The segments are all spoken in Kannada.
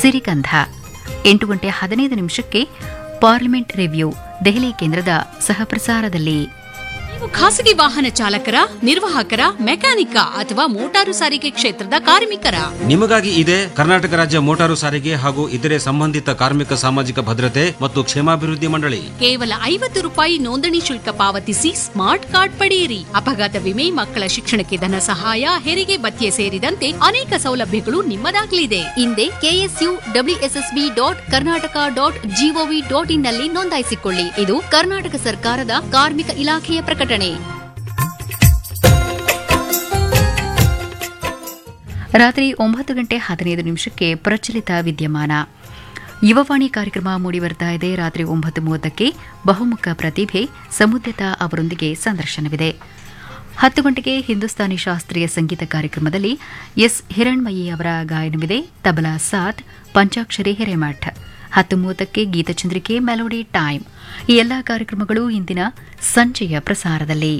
ಸಿರಿಗಂಧ ಎಂಟು ಗಂಟೆ ಹದಿನೈದು ನಿಮಿಷಕ್ಕೆ ಪಾರ್ಲಿಮೆಂಟ್ ರಿವ್ಯೂ ದೆಹಲಿ ಕೇಂದ್ರದ ಸಹಪ್ರಸಾರದಲ್ಲಿ ನೀವು ಖಾಸಗಿ ವಾಹನ ಚಾಲಕರ ನಿರ್ವಾಹಕರ ಮೆಕ್ಯಾನಿಕ ಅಥವಾ ಮೋಟಾರು ಸಾರಿಗೆ ಕ್ಷೇತ್ರದ ಕಾರ್ಮಿಕರ ನಿಮಗಾಗಿ ಇದೆ ಕರ್ನಾಟಕ ರಾಜ್ಯ ಮೋಟಾರು ಸಾರಿಗೆ ಹಾಗೂ ಇತರೆ ಸಂಬಂಧಿತ ಕಾರ್ಮಿಕ ಸಾಮಾಜಿಕ ಭದ್ರತೆ ಮತ್ತು ಕ್ಷೇಮಾಭಿವೃದ್ಧಿ ಮಂಡಳಿ ಕೇವಲ ಐವತ್ತು ರೂಪಾಯಿ ನೋಂದಣಿ ಶುಲ್ಕ ಪಾವತಿಸಿ ಸ್ಮಾರ್ಟ್ ಕಾರ್ಡ್ ಪಡೆಯಿರಿ ಅಪಘಾತ ವಿಮೆ ಮಕ್ಕಳ ಶಿಕ್ಷಣಕ್ಕೆ ಧನ ಸಹಾಯ ಹೆರಿಗೆ ಭತ್ಯೆ ಸೇರಿದಂತೆ ಅನೇಕ ಸೌಲಭ್ಯಗಳು ನಿಮ್ಮದಾಗಲಿದೆ ಹಿಂದೆ K S U W S S B dot Karnataka dot G O V dot in ನಲ್ಲಿ ನೋಂದಾಯಿಸಿಕೊಳ್ಳಿ ಇದು ಕರ್ನಾಟಕ ಸರ್ಕಾರದ ಕಾರ್ಮಿಕ ಇಲಾಖೆಯ ಪ್ರಕಟಣೆ ರಾತ್ರಿ ಒಂಬತ್ತು ಗಂಟೆ ಹದಿನೈದು ನಿಮಿಷಕ್ಕೆ ಪ್ರಚಲಿತ ವಿದ್ಯಮಾನ ಯುವವಾಣಿ ಕಾರ್ಯಕ್ರಮ ಮೂಡಿಬರ್ತಾ ಇದೆ ರಾತ್ರಿ ಒಂಬತ್ತು ಮೂವತ್ತಕ್ಕೆ ಬಹುಮುಖ ಪ್ರತಿಭೆ ಸಮುದ್ರತಾ ಅವರೊಂದಿಗೆ ಸಂದರ್ಶನವಿದೆ ಹತ್ತು ಗಂಟೆಗೆ ಹಿಂದೂಸ್ತಾನಿ ಶಾಸ್ತ್ರೀಯ ಸಂಗೀತ ಕಾರ್ಯಕ್ರಮದಲ್ಲಿ ಎಸ್ ಹಿರಣ್ಮಯಿ ಅವರ ಗಾಯನವಿದೆ ತಬಲಾ ಸಾತ್ ಪಂಚಾಕ್ಷರಿ ಹಿರೇಮಠ್ ಹತ್ತು ಮೂವತ್ತಕ್ಕೆ ಗೀತಚಂದ್ರಿಕೆ ಮೆಲೋಡಿ ಟೈಮ್ ಈ ಎಲ್ಲಾ ಕಾರ್ಯಕ್ರಮಗಳು ಇಂದಿನ ಸಂಜೆಯ ಪ್ರಸಾರದಲ್ಲಿ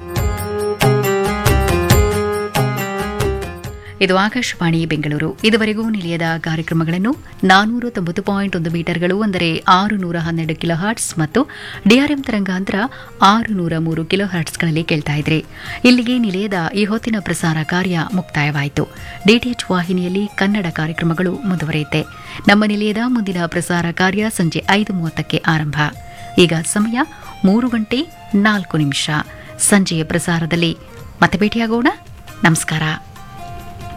ಇದು ಆಕಾಶವಾಣಿ ಬೆಂಗಳೂರು ಇದುವರೆಗೂ ನಿಲಯದ ಕಾರ್ಯಕ್ರಮಗಳನ್ನು ನಾನೂರ ತೊಂಬತ್ತು ಪಾಯಿಂಟ್ ಒಂದು ಮೀಟರ್ಗಳು ಅಂದರೆ ಆರು ನೂರ ಹನ್ನೆರಡು ಕಿಲೋ ಹರ್ಟ್ಸ್ ಮತ್ತು ಡಿಆರ್ಎಂ ತರಂಗಾಂತರ ಆರು ನೂರ ಮೂರು ಕಿಲೋ ಹರ್ಟ್ಸ್ಗಳಲ್ಲಿ ಕೇಳ್ತಾ ಇದ್ರಿ ಇಲ್ಲಿಗೆ ನಿಲಯದ ಈ ಹೊತ್ತಿನ ಪ್ರಸಾರ ಕಾರ್ಯ ಮುಕ್ತಾಯವಾಯಿತು ಡಿಟಿಎಚ್ ವಾಹಿನಿಯಲ್ಲಿ ಕನ್ನಡ ಕಾರ್ಯಕ್ರಮಗಳು ಮುಂದುವರಿಯುತ್ತೆ ನಮ್ಮ ನಿಲಯದ ಮುಂದಿನ ಪ್ರಸಾರ ಕಾರ್ಯ ಸಂಜೆ ಐದು ಮೂವತ್ತಕ್ಕೆ ಆರಂಭ ಈಗ ಸಮಯ ಮೂರು ಗಂಟೆ ನಾಲ್ಕು ನಿಮಿಷ ಸಂಜೆಯ ಪ್ರಸಾರದಲ್ಲಿ ಮತ್ತೆ ಭೇಟಿಯಾಗೋಣ ನಮಸ್ಕಾರ